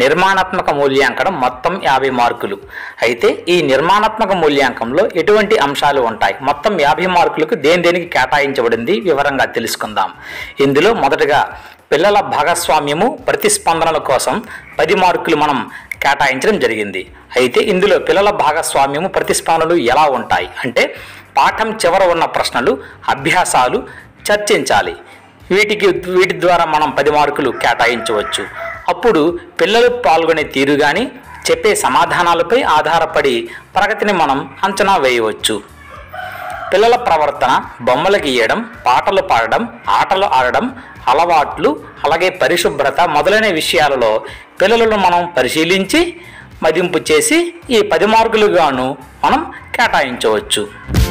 నిర్మాణాత్మక మూల్యాంకనం మొత్తం యాభై మార్కులు అయితే ఈ నిర్మాణాత్మక మూల్యాంకంలో ఎటువంటి అంశాలు ఉంటాయి మొత్తం యాభై మార్కులకు దేని దేనికి కేటాయించబడింది వివరంగా తెలుసుకుందాం ఇందులో మొదటగా పిల్లల భాగస్వామ్యము ప్రతిస్పందనల కోసం పది మార్కులు మనం కేటాయించడం జరిగింది అయితే ఇందులో పిల్లల భాగస్వామ్యము ప్రతిస్పందనలు ఎలా ఉంటాయి అంటే పాఠం చివర ఉన్న ప్రశ్నలు అభ్యాసాలు చర్చించాలి వీటికి వీటి ద్వారా మనం పది మార్కులు కేటాయించవచ్చు అప్పుడు పిల్లలు పాల్గొనే తీరు కానీ చెప్పే సమాధానాలపై ఆధారపడి ప్రగతిని మనం అంచనా వేయవచ్చు పిల్లల ప్రవర్తన బొమ్మలు గీయడం పాటలు పాడడం ఆటలు ఆడడం అలవాట్లు అలాగే పరిశుభ్రత మొదలైన విషయాలలో పిల్లలను మనం పరిశీలించి మదింపు చేసి ఈ పది మార్కులుగాను మనం కేటాయించవచ్చు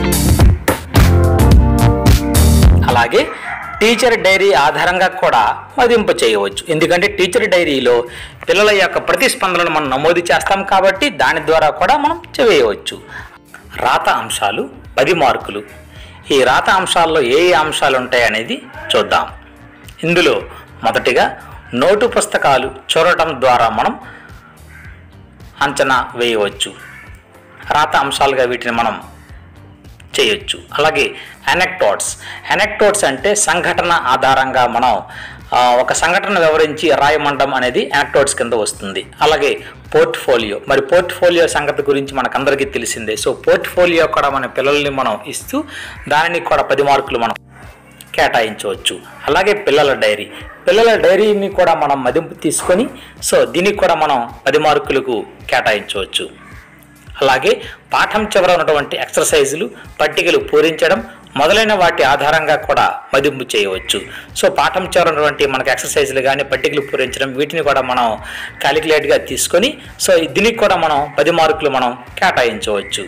అలాగే టీచర్ డైరీ ఆధారంగా కూడా మదింపు చేయవచ్చు ఎందుకంటే టీచర్ డైరీలో పిల్లల యొక్క ప్రతిస్పందనను మనం నమోదు చేస్తాం కాబట్టి దాని ద్వారా కూడా మనం చేయవచ్చు రాత అంశాలు పది మార్కులు ఈ రాత అంశాల్లో ఏ ఏ అంశాలు ఉంటాయి అనేది చూద్దాం ఇందులో మొదటిగా నోటు పుస్తకాలు చూడటం ద్వారా మనం అంచనా వేయవచ్చు రాత అంశాలుగా వీటిని మనం చేయొచ్చు అలాగే అనెక్టోట్స్ అనెక్టోట్స్ అంటే సంఘటన ఆధారంగా మనం ఆ, ఒక సంఘటన వివరించి రాయమండం అనేది అనెక్టోట్స్ కింద వస్తుంది అలాగే పోర్ట్ఫోలియో మరి పోర్ట్ఫోలియో సంగతి గురించి మనకందరికీ తెలిసిందే సో పోర్ట్ఫోలియో కూడా మన పిల్లల్ని మనం ఇస్తూ దానిని కూడా పది మార్కులు మనం కేటాయించవచ్చు అలాగే పిల్లల డైరీ పిల్లల డైరీని కూడా మనం మదింపు తీసుకొని సో దీనికి కూడా మనం పది మార్కులకు కేటాయించవచ్చు అలాగే పాఠం చివర ఉన్నటువంటి ఎక్సర్సైజులు పట్టికలు పూరించడం మొదలైన వాటి ఆధారంగా కూడా మదింపు చేయవచ్చు సో పాఠం చివర ఉన్నటువంటి మనకు ఎక్సర్సైజులు కానీ పట్టికలు పూరించడం వీటిని కూడా మనం క్యాలిక్యులేట్గా తీసుకొని సో దీనికి కూడా మనం పది మార్కులు మనం కేటాయించవచ్చు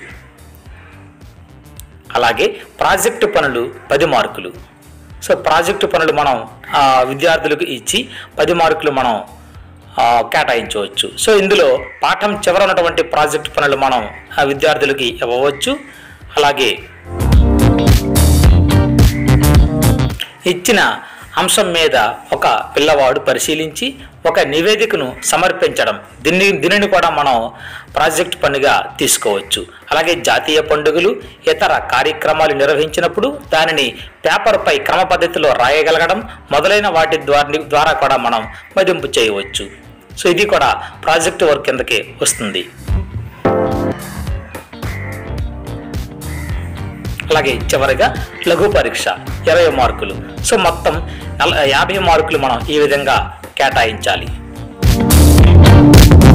అలాగే ప్రాజెక్టు పనులు పది మార్కులు సో ప్రాజెక్టు పనులు మనం ఆ, విద్యార్థులకు ఇచ్చి పది మార్కులు మనం ఆ, కేటాయించవచ్చు సో ఇందులో పాఠం చివర ఉన్నటువంటి ప్రాజెక్ట్ పనులు మనం ఆ విద్యార్థులకి ఇవ్వవచ్చు అలాగే ఇచ్చిన అంశం మీద ఒక పిల్లవాడు పరిశీలించి ఒక నివేదికను సమర్పించడం దీన్ని దీనిని కూడా మనం ప్రాజెక్ట్ పనిగా తీసుకోవచ్చు అలాగే జాతీయ పండుగలు ఇతర కార్యక్రమాలు నిర్వహించినప్పుడు దానిని పేపర్పై క్రమ పద్ధతిలో రాయగలగడం మొదలైన వాటి ద్వారా ద్వారా కూడా మనం మదింపు చేయవచ్చు సో ఇది కూడా ప్రాజెక్ట్ వర్క్ కిందకి వస్తుంది అలాగే చివరిగా లఘు పరీక్ష ఇరవై మార్కులు సో మొత్తం నల యాభై మార్కులు మనం ఈ విధంగా కేటాయించాలి